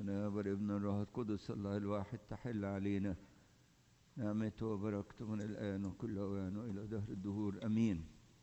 أنا والابن الروح القدس الله الواحد تحل علينا نعمته وبركته من الآن وكل أوان وإلى دهر الدهور أمين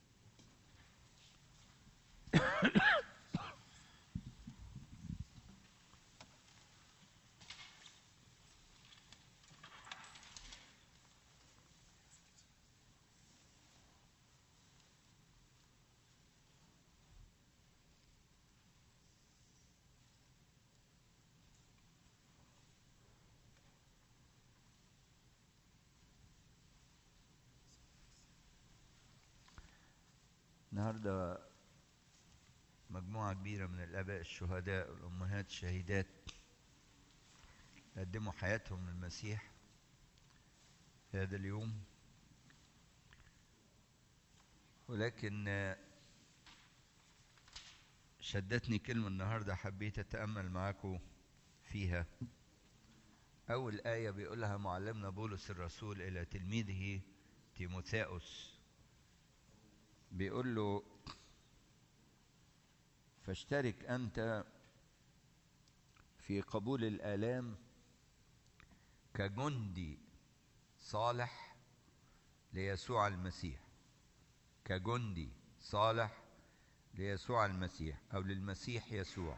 النهارده مجموعة كبيرة من الآباء الشهداء والأمهات الشهيدات قدموا حياتهم للمسيح في هذا اليوم ولكن شدتني كلمة النهاردة حبيت أتأمل معاكم فيها أول آية بيقولها معلمنا بولس الرسول إلى تلميذه تيموثاوس بيقول له فاشترك أنت في قبول الآلام كجندي صالح ليسوع المسيح كجندي صالح ليسوع المسيح أو للمسيح يسوع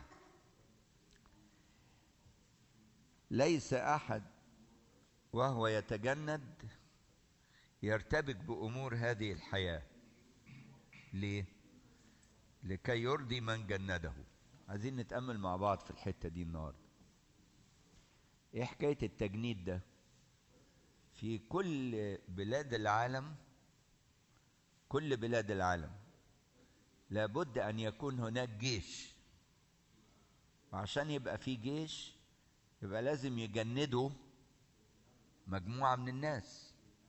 ليس أحد وهو يتجند يرتبك بأمور هذه الحياة ليه؟ لكي يرضي من جنده عايزين نتأمل مع بعض في الحتة دي النهاردة ايه حكاية التجنيد ده في كل بلاد العالم كل بلاد العالم لابد أن يكون هناك جيش وعشان يبقى في جيش يبقى لازم يجندوا مجموعة من الناس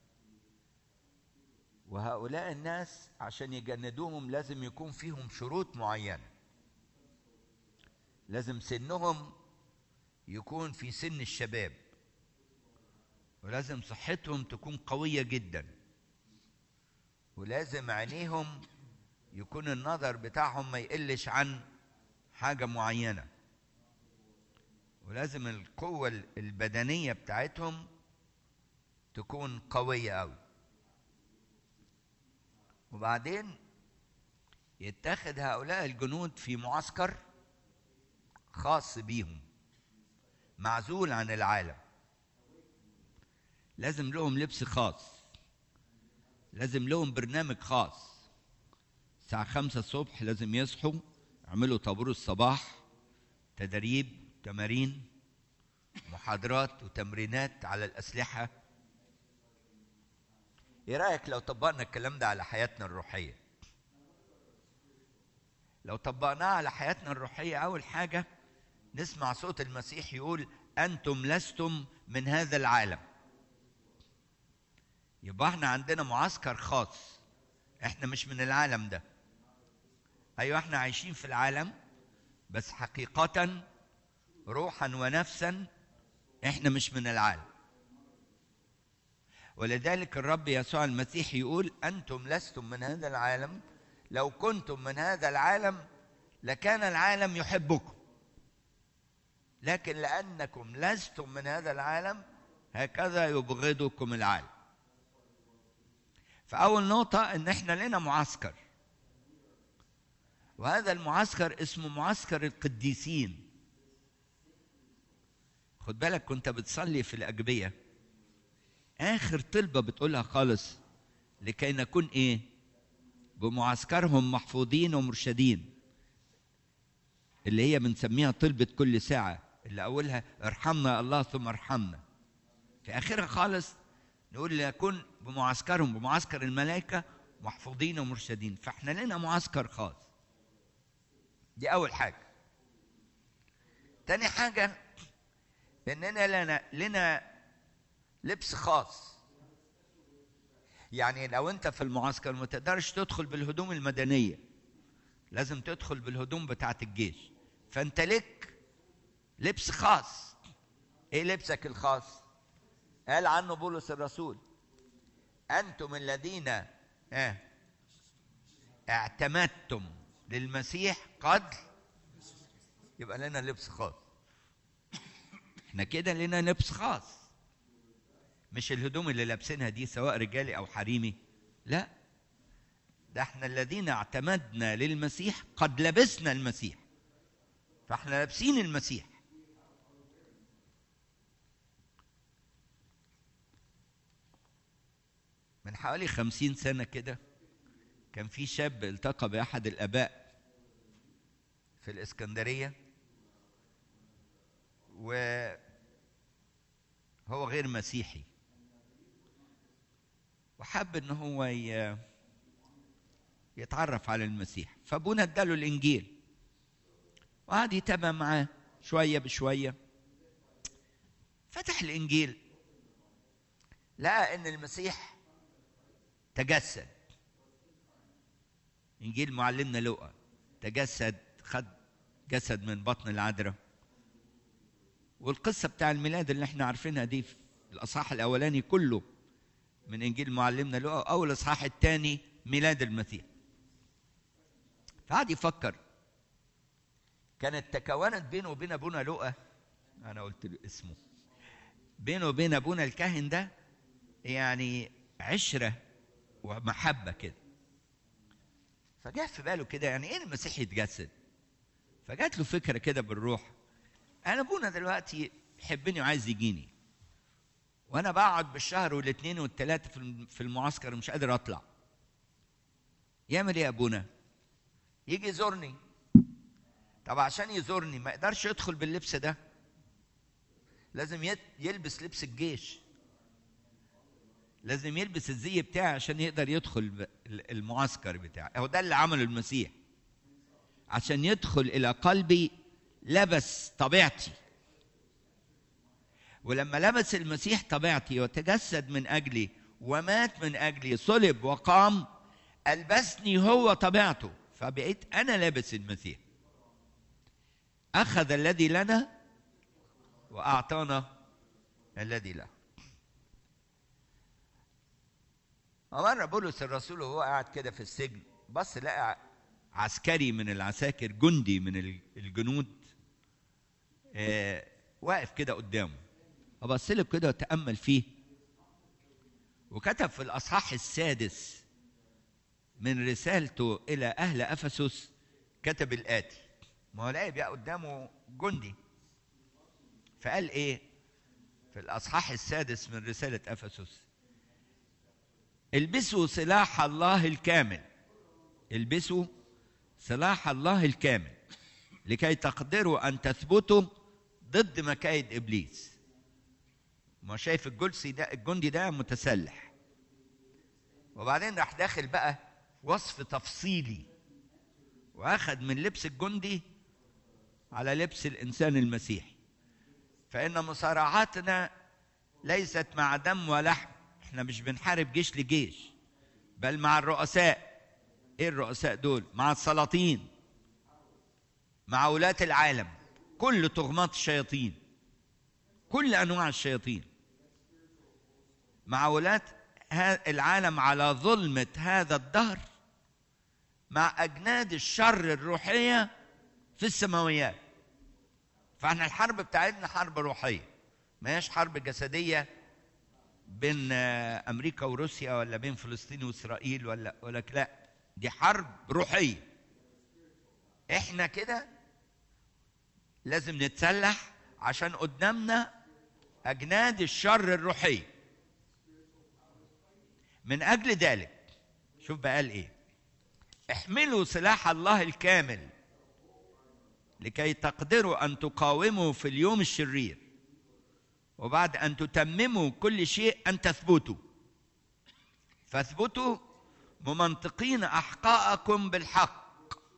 وهؤلاء الناس عشان يجندوهم لازم يكون فيهم شروط معينة لازم سنهم يكون في سن الشباب ولازم صحتهم تكون قوية جدا ولازم عينيهم يكون النظر بتاعهم ما يقلش عن حاجة معينة ولازم القوة البدنية بتاعتهم تكون قوية أوي وبعدين يتخذ هؤلاء الجنود في معسكر خاص بيهم معزول عن العالم لازم لهم لبس خاص لازم لهم برنامج خاص الساعة خمسة الصبح لازم يصحوا يعملوا طابور الصباح تدريب تمارين محاضرات وتمرينات على الأسلحة ايه رايك لو طبقنا الكلام ده على حياتنا الروحيه لو طبقناه على حياتنا الروحيه اول حاجه نسمع صوت المسيح يقول انتم لستم من هذا العالم يبقى احنا عندنا معسكر خاص احنا مش من العالم ده ايوه احنا عايشين في العالم بس حقيقه روحا ونفسا احنا مش من العالم ولذلك الرب يسوع المسيح يقول انتم لستم من هذا العالم لو كنتم من هذا العالم لكان العالم يحبكم لكن لانكم لستم من هذا العالم هكذا يبغضكم العالم فاول نقطه ان احنا لنا معسكر وهذا المعسكر اسمه معسكر القديسين خد بالك كنت بتصلي في الاجبيه اخر طلبه بتقولها خالص لكي نكون ايه بمعسكرهم محفوظين ومرشدين اللي هي بنسميها طلبة كل ساعة اللي أولها ارحمنا يا الله ثم ارحمنا في آخرها خالص نقول نكون بمعسكرهم بمعسكر الملائكة محفوظين ومرشدين فاحنا لنا معسكر خاص دي أول حاجة تاني حاجة إننا لنا لنا لبس خاص يعني لو انت في المعسكر ما تقدرش تدخل بالهدوم المدنيه لازم تدخل بالهدوم بتاعه الجيش فانت لك لبس خاص ايه لبسك الخاص قال عنه بولس الرسول انتم الذين اه اعتمدتم للمسيح قد يبقى لنا لبس خاص احنا كده لنا لبس خاص مش الهدوم اللي لابسينها دي سواء رجالي او حريمي لا ده احنا الذين اعتمدنا للمسيح قد لبسنا المسيح فاحنا لابسين المسيح من حوالي خمسين سنة كده كان في شاب التقى بأحد الآباء في الإسكندرية وهو غير مسيحي وحب ان هو ي- يتعرف على المسيح فابونا اداله الانجيل وقعد يتابع معاه شويه بشويه فتح الانجيل لقى ان المسيح تجسد انجيل معلمنا لوقا تجسد خد جسد من بطن العذراء والقصه بتاع الميلاد اللي احنا عارفينها دي في الاصحاح الاولاني كله من انجيل معلمنا لوقا او الاصحاح الثاني ميلاد المسيح فقعد يفكر كانت تكونت بينه وبين ابونا لوقا انا قلت له اسمه بينه وبين ابونا الكاهن ده يعني عشره ومحبه كده فجاء في باله كده يعني ايه المسيح يتجسد فجات له فكره كده بالروح انا ابونا دلوقتي يحبني وعايز يجيني وانا بقعد بالشهر والاثنين والثلاثه في الم- في المعسكر مش قادر اطلع يعمل ايه يا ابونا يجي يزورني طب عشان يزورني ما يقدرش يدخل باللبس ده لازم يت- يلبس لبس الجيش لازم يلبس الزي بتاعه عشان يقدر يدخل ب- ال- المعسكر بتاعه هو ده اللي عمله المسيح عشان يدخل الى قلبي لبس طبيعتي ولما لبس المسيح طبيعتي وتجسد من اجلي ومات من اجلي صلب وقام البسني هو طبيعته فبقيت انا لابس المسيح اخذ الذي لنا واعطانا الذي له مرة بولس الرسول وهو قاعد كده في السجن بص لقى عسكري من العساكر جندي من الجنود آه واقف كده قدامه فبص له كده وتأمل فيه وكتب في الأصحاح السادس من رسالته إلى أهل أفسس كتب الآتي ما هو لاقي بقى قدامه جندي فقال إيه في الأصحاح السادس من رسالة أفسس البسوا سلاح الله الكامل البسوا سلاح الله الكامل لكي تقدروا أن تثبتوا ضد مكايد إبليس ما شايف الجلسي ده الجندي ده متسلح وبعدين راح داخل بقى وصف تفصيلي واخد من لبس الجندي على لبس الانسان المسيحي فان مصارعاتنا ليست مع دم ولحم احنا مش بنحارب جيش لجيش بل مع الرؤساء ايه الرؤساء دول مع السلاطين مع ولاة العالم كل طغمات الشياطين كل انواع الشياطين مع ولاة ها- العالم على ظلمة هذا الدهر مع أجناد الشر الروحية في السماويات فاحنا الحرب بتاعتنا حرب روحية ما هيش حرب جسدية بين آه، أمريكا وروسيا ولا بين فلسطين وإسرائيل ولا ولا لا دي حرب روحية احنا كده لازم نتسلح عشان قدامنا أجناد الشر الروحية من أجل ذلك شوف بقى قال إيه احملوا سلاح الله الكامل لكي تقدروا أن تقاوموا في اليوم الشرير وبعد أن تتمموا كل شيء أن تثبتوا فاثبتوا ممنطقين أحقاءكم بالحق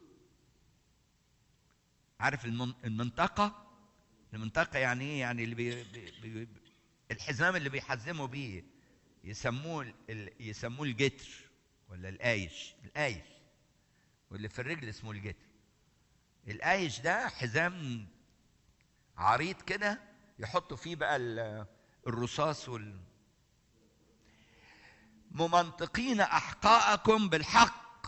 عارف المن- المنطقة المنطقة يعني ايه يعني اللي بي بي بي الحزام اللي بيحزموا بيه يسموه ال- ال- يسموه الجتر ولا القايش القايش واللي في الرجل اسمه الجتر القايش ده حزام عريض كده يحطوا فيه بقى ال- الرصاص وال ممنطقين احقاءكم بالحق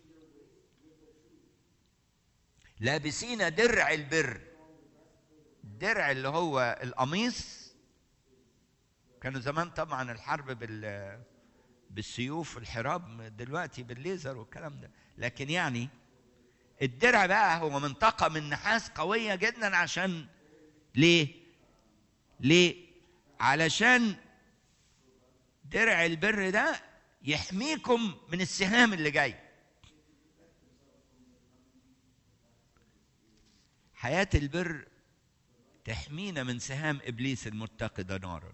لابسين درع البر الدرع اللي هو القميص كانوا زمان طبعا الحرب بال بالسيوف والحراب دلوقتي بالليزر والكلام ده لكن يعني الدرع بقى هو منطقة من نحاس قوية جدا عشان ليه؟ ليه؟ علشان درع البر ده يحميكم من السهام اللي جاي حياة البر تحمينا من سهام ابليس المتقده نارا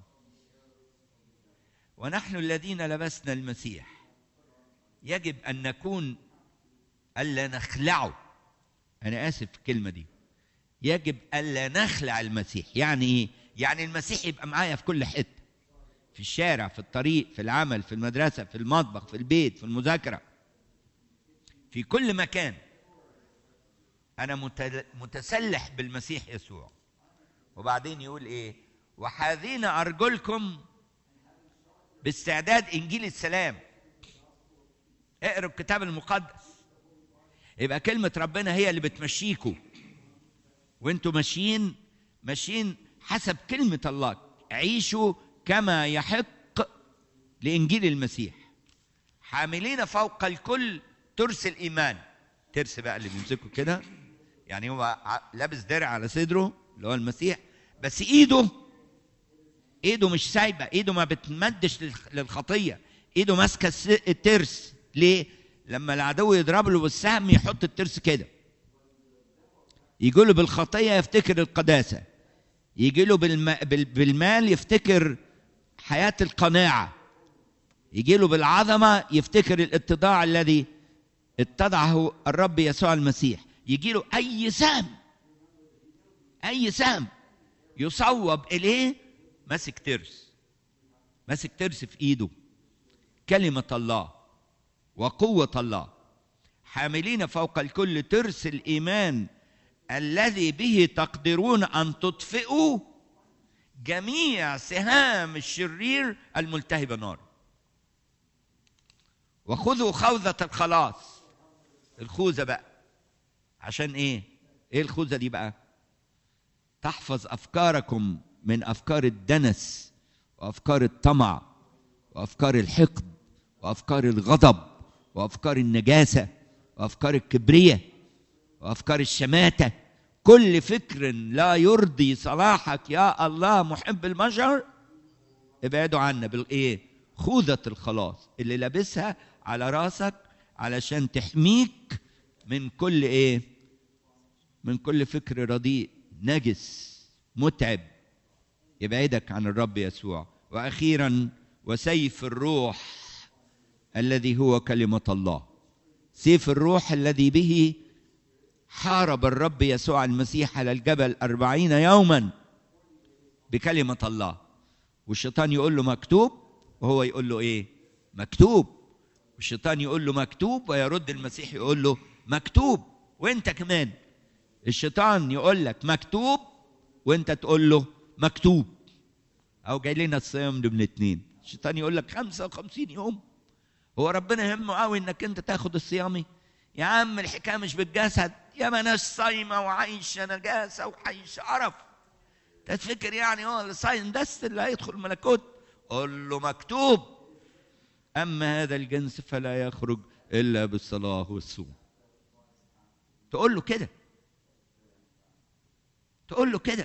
ونحن الذين لبسنا المسيح يجب ان نكون الا نخلعه انا اسف في الكلمه دي يجب الا نخلع المسيح يعني ايه يعني المسيح يبقى معايا في كل حته في الشارع في الطريق في العمل في المدرسه في المطبخ في البيت في المذاكره في كل مكان انا متسلح بالمسيح يسوع وبعدين يقول ايه وحاذين ارجلكم باستعداد انجيل السلام اقروا الكتاب المقدس يبقى كلمة ربنا هي اللي بتمشيكوا وانتوا ماشيين ماشيين حسب كلمة الله عيشوا كما يحق لإنجيل المسيح حاملين فوق الكل ترس الإيمان ترس بقى اللي بيمسكه كده يعني هو لابس درع على صدره اللي هو المسيح بس ايده ايده مش سايبه ايده ما بتمدش للخطيه ايده ماسكه الترس ليه لما العدو يضرب له بالسهم يحط الترس كده يجي له بالخطيه يفتكر القداسه يجي له بالم... بالمال يفتكر حياه القناعه يجي له بالعظمه يفتكر الاتضاع الذي اتضعه الرب يسوع المسيح يجي له اي سهم اي سهم يصوب اليه ماسك ترس ماسك ترس في ايده كلمه الله وقوه الله حاملين فوق الكل ترس الايمان الذي به تقدرون ان تطفئوا جميع سهام الشرير الملتهبه نار وخذوا خوذه الخلاص الخوذه بقى عشان ايه ايه الخوذه دي بقى تحفظ افكاركم من افكار الدنس وافكار الطمع وافكار الحقد وافكار الغضب وافكار النجاسه وافكار الكبريه وافكار الشماته كل فكر لا يرضي صلاحك يا الله محب البشر ابعدوا عنا بالايه خوذه الخلاص اللي لابسها على راسك علشان تحميك من كل ايه من كل فكر رديء نجس متعب يبعدك عن الرب يسوع واخيرا وسيف الروح الذي هو كلمه الله سيف الروح الذي به حارب الرب يسوع المسيح على الجبل أربعين يوما بكلمة الله والشيطان يقول له مكتوب وهو يقول له إيه مكتوب والشيطان يقول له مكتوب ويرد المسيح يقول له مكتوب وانت كمان الشيطان يقول لك مكتوب وانت تقول له مكتوب او جاي لنا الصيام ده من اتنين الشيطان يقول لك 55 يوم هو ربنا يهمه قوي انك انت تاخد الصيامي يا عم الحكايه مش بالجسد يا ما ناس صايمه وعايشه نجاسه وعايشه قرف تفكر يعني هو اللي صايم بس اللي هيدخل الملكوت قول له مكتوب اما هذا الجنس فلا يخرج الا بالصلاه والصوم تقول له كده تقول له كده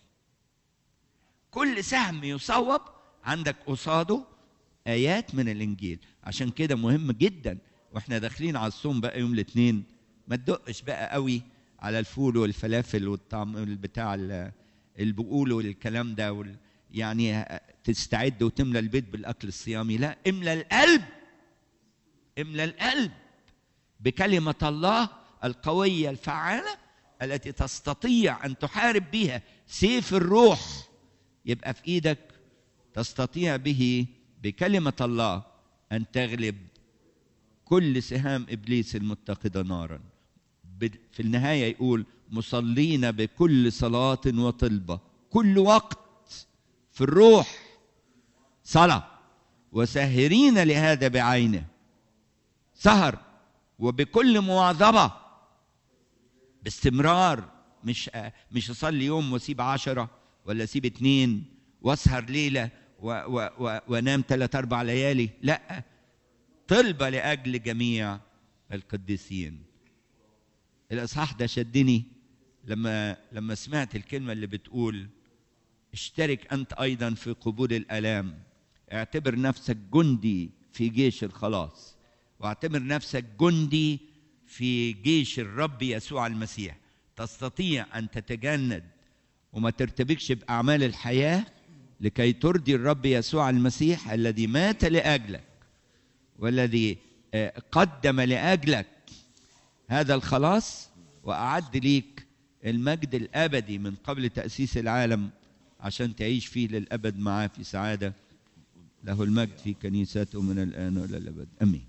كل سهم يصوب عندك قصاده ايات من الانجيل عشان كده مهم جدا واحنا داخلين على الصوم بقى يوم الاثنين ما تدقش بقى قوي على الفول والفلافل والطعم بتاع البقول والكلام ده وال يعني تستعد وتملى البيت بالاكل الصيامي لا املى القلب املى القلب بكلمه الله القويه الفعاله التي تستطيع ان تحارب بها سيف الروح يبقى في ايدك تستطيع به بكلمه الله ان تغلب كل سهام ابليس المتقده نارا في النهايه يقول مصلين بكل صلاه وطلبه كل وقت في الروح صلاه وساهرين لهذا بعينه سهر وبكل مواظبه باستمرار مش مش اصلي يوم واسيب عشرة ولا اسيب اتنين واسهر ليله و و و وانام ثلاث اربع ليالي لا طلبه لاجل جميع القديسين الاصحاح ده شدني لما لما سمعت الكلمه اللي بتقول اشترك انت ايضا في قبول الالام اعتبر نفسك جندي في جيش الخلاص واعتبر نفسك جندي في جيش الرب يسوع المسيح تستطيع ان تتجند وما ترتبكش باعمال الحياه لكي ترضي الرب يسوع المسيح الذي مات لاجلك والذي قدم لاجلك هذا الخلاص واعد ليك المجد الابدي من قبل تاسيس العالم عشان تعيش فيه للابد معاه في سعاده له المجد في كنيسته من الان والى الابد امين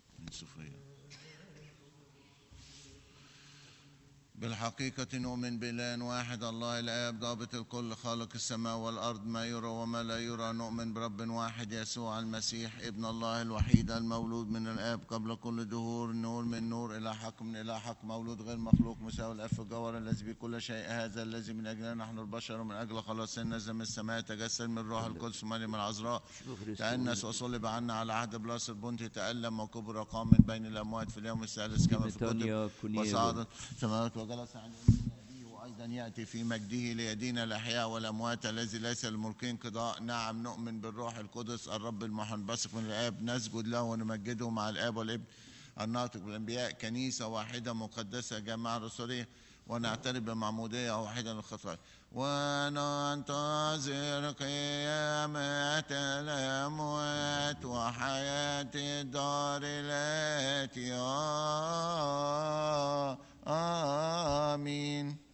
بالحقيقة نؤمن بإله واحد الله الآب ضابط الكل خالق السماء والأرض ما يرى وما لا يرى نؤمن برب واحد يسوع المسيح ابن الله الوحيد المولود من الآب قبل كل دهور نور من نور إلى حق من إلى حق مولود غير مخلوق مساوي الآب في الجوهر الذي بكل شيء هذا الذي من أجلنا نحن البشر ومن أجل خلاصنا نزل من السماء تجسد من روح القدس مريم العذراء تأنس وصلب عنا على عهد بلاس البنطي تألم وكبر قام من بين الأموات في اليوم الثالث كما في الكتب وصعد السماوات وجلس عن يمين أبيه وأيضا يأتي في مجده ليدين الأحياء والأموات الذي ليس للملكين قضاء نعم نؤمن بالروح القدس الرب المحنبثق من الآب نسجد له ونمجده مع الآب والابن الناطق بالأنبياء كنيسة واحدة مقدسة جماعة رسولية ونعترف بمعمودية واحدة للخطايا وننتظر قيامة الأموات وحياة الدار التي آمين